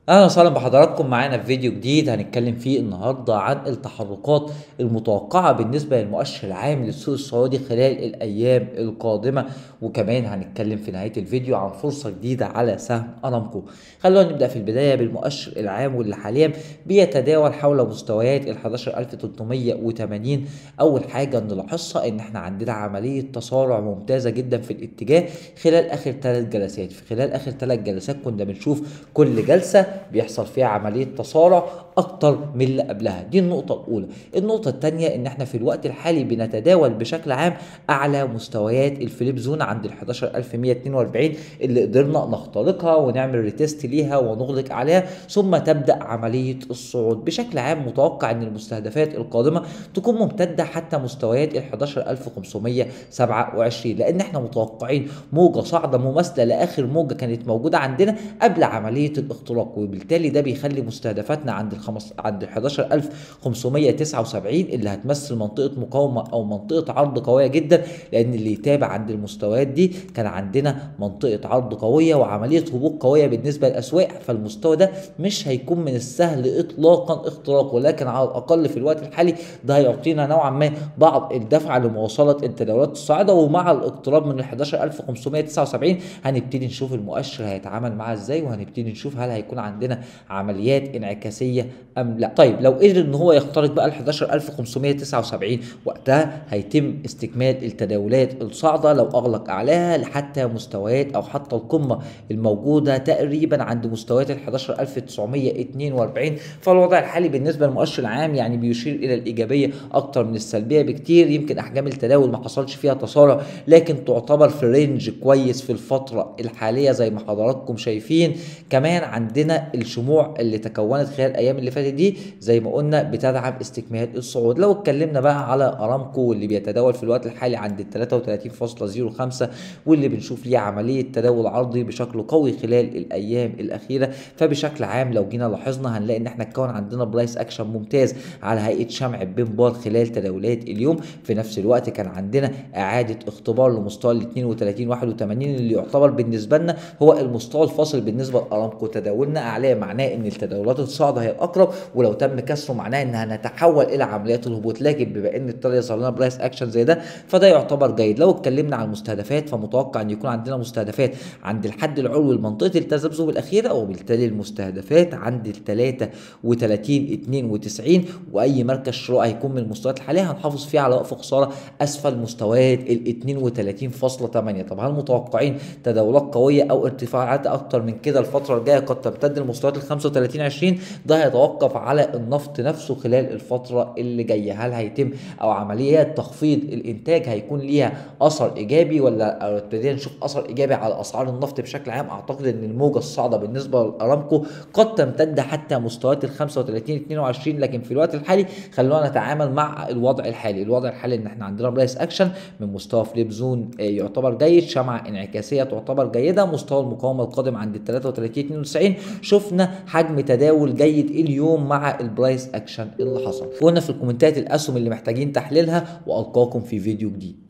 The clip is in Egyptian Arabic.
اهلا وسهلا بحضراتكم معانا في فيديو جديد هنتكلم فيه النهارده عن التحركات المتوقعه بالنسبه للمؤشر العام للسوق السعودي خلال الايام القادمه وكمان هنتكلم في نهايه الفيديو عن فرصه جديده على سهم ارامكو خلونا نبدا في البدايه بالمؤشر العام واللي حاليا بيتداول حول مستويات ال 11380 اول حاجه نلاحظها ان احنا عندنا عمليه تسارع ممتازه جدا في الاتجاه خلال اخر ثلاث جلسات في خلال اخر ثلاث جلسات كنا بنشوف كل جلسه بيحصل فيها عمليه تسارع اكتر من اللي قبلها دي النقطه الاولى النقطه الثانيه ان احنا في الوقت الحالي بنتداول بشكل عام اعلى مستويات الفليب زون عند ال 11142 اللي قدرنا نخترقها ونعمل ريتست ليها ونغلق عليها ثم تبدا عمليه الصعود بشكل عام متوقع ان المستهدفات القادمه تكون ممتده حتى مستويات ال 11527 لان احنا متوقعين موجه صاعده مماثله لاخر موجه كانت موجوده عندنا قبل عمليه الاختراق وبالتالي ده بيخلي مستهدفاتنا عند الخمس عند ال 11579 اللي هتمثل منطقه مقاومه او منطقه عرض قويه جدا لان اللي يتابع عند المستويات دي كان عندنا منطقه عرض قويه وعمليه هبوط قويه بالنسبه للاسواق فالمستوى ده مش هيكون من السهل اطلاقا اختراقه ولكن على الاقل في الوقت الحالي ده هيعطينا نوعا ما بعض الدفعه لمواصله التداولات الصاعده ومع الاقتراب من ال 11579 هنبتدي نشوف المؤشر هيتعامل معاه ازاي وهنبتدي نشوف هل هيكون عندنا عمليات انعكاسيه ام لا طيب لو قدر ان هو يخترق بقى ال 11579 وقتها هيتم استكمال التداولات الصاعده لو اغلق اعلاها لحتى مستويات او حتى القمه الموجوده تقريبا عند مستويات ال 11942 فالوضع الحالي بالنسبه للمؤشر العام يعني بيشير الى الايجابيه اكتر من السلبيه بكتير يمكن احجام التداول ما حصلش فيها تسارع لكن تعتبر في رينج كويس في الفتره الحاليه زي ما حضراتكم شايفين كمان عندنا الشموع اللي تكونت خلال الايام اللي فاتت دي زي ما قلنا بتدعم استكمال الصعود لو اتكلمنا بقى على ارامكو واللي بيتداول في الوقت الحالي عند ال 33.05 واللي بنشوف ليه عمليه تداول عرضي بشكل قوي خلال الايام الاخيره فبشكل عام لو جينا لاحظنا هنلاقي ان احنا اتكون عندنا برايس اكشن ممتاز على هيئه شمع بين بار خلال تداولات اليوم في نفس الوقت كان عندنا اعاده اختبار لمستوى ال 32 81 اللي يعتبر بالنسبه لنا هو المستوى الفاصل بالنسبه لارامكو تداولنا اعلاه معناه ان التداولات الصاعده هي الاقرب ولو تم كسره معناه انها نتحول الى عمليات الهبوط لكن بما ان ابتدى يظهر لنا برايس اكشن زي ده فده يعتبر جيد لو اتكلمنا عن المستهدفات فمتوقع ان يكون عندنا مستهدفات عند الحد العلوي لمنطقه التذبذب الاخيره وبالتالي المستهدفات عند ال 33 92 واي مركز شراء هيكون من المستويات الحاليه هنحافظ فيه على وقف خساره اسفل مستويات ال 32.8 طب هل متوقعين تداولات قويه او ارتفاعات اكتر من كده الفتره الجايه قد تمتد لمستويات ال 35 20 ده هيتوقف على النفط نفسه خلال الفتره اللي جايه هل هيتم او عمليات تخفيض الانتاج هيكون ليها اثر ايجابي ولا ابتدينا نشوف اثر ايجابي على اسعار النفط بشكل عام اعتقد ان الموجه الصاعده بالنسبه لارامكو قد تمتد حتى مستويات ال 35 22 لكن في الوقت الحالي خلونا نتعامل مع الوضع الحالي الوضع الحالي ان احنا عندنا برايس اكشن من مستوى فليب زون يعتبر جيد شمعة انعكاسيه تعتبر جيده مستوى المقاومه القادم عند ال 33 92 شفنا حجم تداول جيد اليوم مع البرايس اكشن اللي حصل قلنا في الكومنتات الاسهم اللي محتاجين تحليلها والقاكم في فيديو جديد